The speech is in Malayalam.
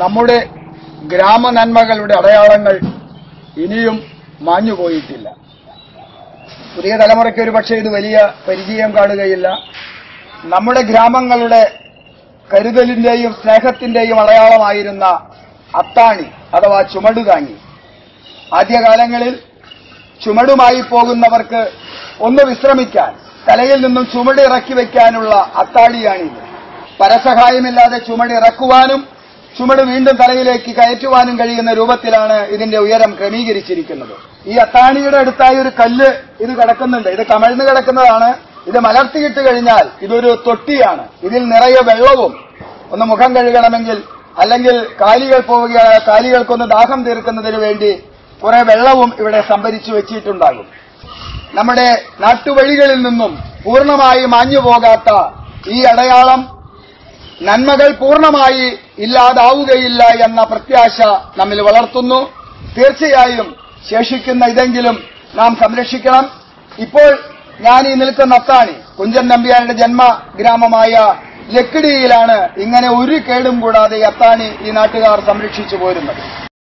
നമ്മുടെ ഗ്രാമനന്മകളുടെ അടയാളങ്ങൾ ഇനിയും മാഞ്ഞുപോയിട്ടില്ല പുതിയ തലമുറയ്ക്ക് ഒരു പക്ഷേ ഇത് വലിയ പരിചയം കാണുകയില്ല നമ്മുടെ ഗ്രാമങ്ങളുടെ കരുതലിന്റെയും സ്നേഹത്തിന്റെയും അടയാളമായിരുന്ന അത്താണി അഥവാ ചുമടുതാങ്ങി ആദ്യകാലങ്ങളിൽ ചുമടുമായി പോകുന്നവർക്ക് ഒന്ന് വിശ്രമിക്കാൻ തലയിൽ നിന്നും ചുമട് ഇറക്കി വെക്കാനുള്ള അത്താണിയാണിത് പരസഹായമില്ലാതെ ചുമട് ഇറക്കുവാനും ചുമട് വീണ്ടും തലയിലേക്ക് കയറ്റുവാനും കഴിയുന്ന രൂപത്തിലാണ് ഇതിന്റെ ഉയരം ക്രമീകരിച്ചിരിക്കുന്നത് ഈ അത്താണിയുടെ അടുത്തായി ഒരു കല്ല് ഇത് കിടക്കുന്നുണ്ട് ഇത് കമഴ്ന്നു കിടക്കുന്നതാണ് ഇത് മലർത്തിയിട്ട് കഴിഞ്ഞാൽ ഇതൊരു തൊട്ടിയാണ് ഇതിൽ നിറയെ വെള്ളവും ഒന്ന് മുഖം കഴുകണമെങ്കിൽ അല്ലെങ്കിൽ കാലികൾ പോവുകയാണ് കാലികൾക്കൊന്ന് ദാഹം തീർക്കുന്നതിന് വേണ്ടി കുറെ വെള്ളവും ഇവിടെ സംഭരിച്ചു വെച്ചിട്ടുണ്ടാകും നമ്മുടെ നാട്ടുവഴികളിൽ നിന്നും പൂർണ്ണമായി മാഞ്ഞു പോകാത്ത ഈ അടയാളം നന്മകൾ പൂർണ്ണമായി ഇല്ലാതാവുകയില്ല എന്ന പ്രത്യാശ നമ്മിൽ വളർത്തുന്നു തീർച്ചയായും ശേഷിക്കുന്ന ഇതെങ്കിലും നാം സംരക്ഷിക്കണം ഇപ്പോൾ ഞാൻ ഈ നിൽക്കുന്ന അത്താണി കുഞ്ചൻ നമ്പ്യാരുടെ ജന്മഗ്രാമമായ ലക്കിടിയിലാണ് ഇങ്ങനെ ഒരു കേടും കൂടാതെ ഈ അത്താണി ഈ നാട്ടുകാർ സംരക്ഷിച്ചു പോരുന്നത്